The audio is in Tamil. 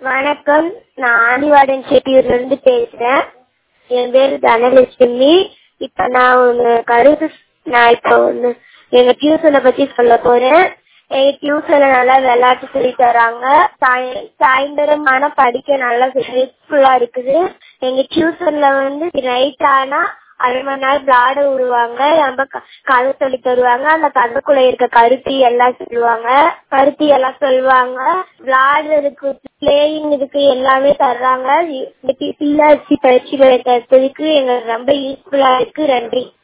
வணக்கம் நான் ஆண்டிவாடன் செட்டியூர்ல இருந்து பேசுறேன் என் பேரு தனலட்சுமி இப்ப நான் ஒண்ணு கருத்து நான் இப்ப ஒண்ணு எங்க டியூஷனை பத்தி சொல்ல போறேன் எங்க டியூஷன்ல நல்லா விளையாட்டு சொல்லி தராங்க சாய்- சாயந்தரம் ஆனா படிக்க நல்லா ஹெல்ப்ஃபுல்லா இருக்குது எங்க டியூஷன்ல வந்து நைட் ஆனா அரை மணி நேரம் விளையாட விடுவாங்க நம்ம க- கதை சொல்லி தருவாங்க அந்த கதைக்குள்ள இருக்க கருத்து எல்லாம் சொல்லுவாங்க கருத்து எல்லாம் சொல்லுவாங்க விளையாடுறதுக்கு பிளேயிங் இதுக்கு எல்லாமே தர்றாங்க பிள்ளாச்சி பயிற்சி பெறதுக்கு எங்களுக்கு ரொம்ப யூஸ்ஃபுல்லா இருக்கு நன்றி